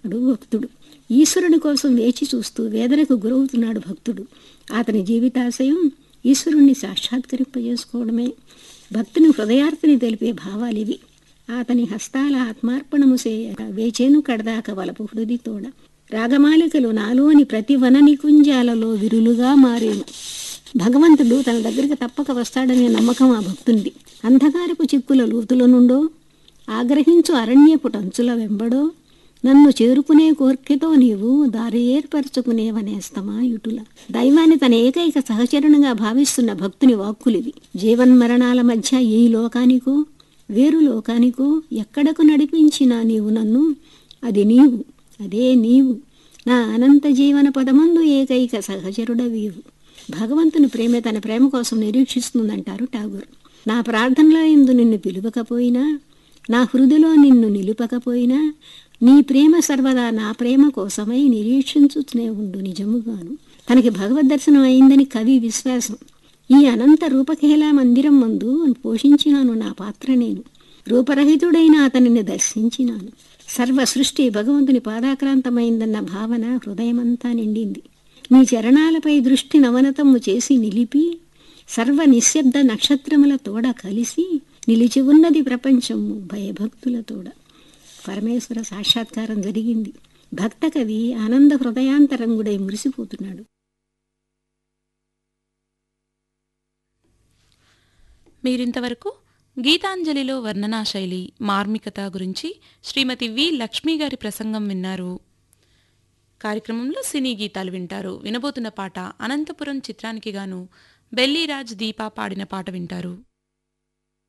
ఉన్నవాడు భక్తుడు ఈశ్వరుని కోసం వేచి చూస్తూ వేదనకు గురవుతున్నాడు భక్తుడు అతని జీవితాశయం ఈశ్వరుణ్ణి సాక్షాత్కరింపజేసుకోవడమే భక్తుని హృదయార్థిని తెలిపే భావాలివి అతని హస్తాల ఆత్మార్పణము చేయక వేచేను కడదాక వలపు హృది తోడ రాగమాలికలు నాలోని ప్రతి వన నికుంజాలలో విరులుగా మారేను భగవంతుడు తన దగ్గరికి తప్పక వస్తాడనే నమ్మకం ఆ భక్తునిది అంధకారపు చిక్కుల లూతుల నుండో ఆగ్రహించు అరణ్యపు టంచుల వెంబడో నన్ను చేరుకునే కోర్కెతో నీవు దారి ఏర్పరచుకునేవనేస్తమా ఇటుల దైవాన్ని తన ఏకైక సహచరణగా భావిస్తున్న భక్తుని వాక్కులివి జీవన్మరణాల మధ్య ఈ లోకానికో వేరు లోకానికో ఎక్కడకు నడిపించినా నీవు నన్ను అది నీవు అదే నీవు నా అనంత జీవన పదమందు ఏకైక సహచరుడవీవు భగవంతుని ప్రేమ తన ప్రేమ కోసం నిరీక్షిస్తుందంటారు ఠాగూర్ నా ప్రార్థనలో ఎందు నిన్ను పిలువకపోయినా నా హృదిలో నిన్ను నిలుపకపోయినా నీ ప్రేమ సర్వదా నా ప్రేమ కోసమై నిరీక్షించుతూనే ఉండు నిజముగాను తనకి భగవద్ దర్శనం అయిందని కవి విశ్వాసం ఈ అనంత రూపకేలా మందిరం మందు పోషించినాను నా పాత్ర నేను రూపరహితుడైన అతనిని దర్శించినాను సర్వ సృష్టి భగవంతుని పాదాక్రాంతమైందన్న భావన హృదయమంతా నిండింది నీ చరణాలపై దృష్టి నవనతము చేసి నిలిపి సర్వ నిశ్శబ్ద నక్షత్రముల తోడ కలిసి నిలిచి ఉన్నది ప్రపంచము భయభక్తుల తోడ పరమేశ్వర సాక్షాత్కారం జరిగింది భక్త కవి ఆనంద హృదయాంతరంగుడై మురిసిపోతున్నాడు మీరింతవరకు గీతాంజలిలో వర్ణనా శైలి మార్మికత గురించి శ్రీమతి వి లక్ష్మి గారి ప్రసంగం విన్నారు కార్యక్రమంలో సినీ గీతాలు వింటారు వినబోతున్న పాట అనంతపురం చిత్రానికి గాను బెల్లీరాజ్ దీపా పాడిన పాట వింటారు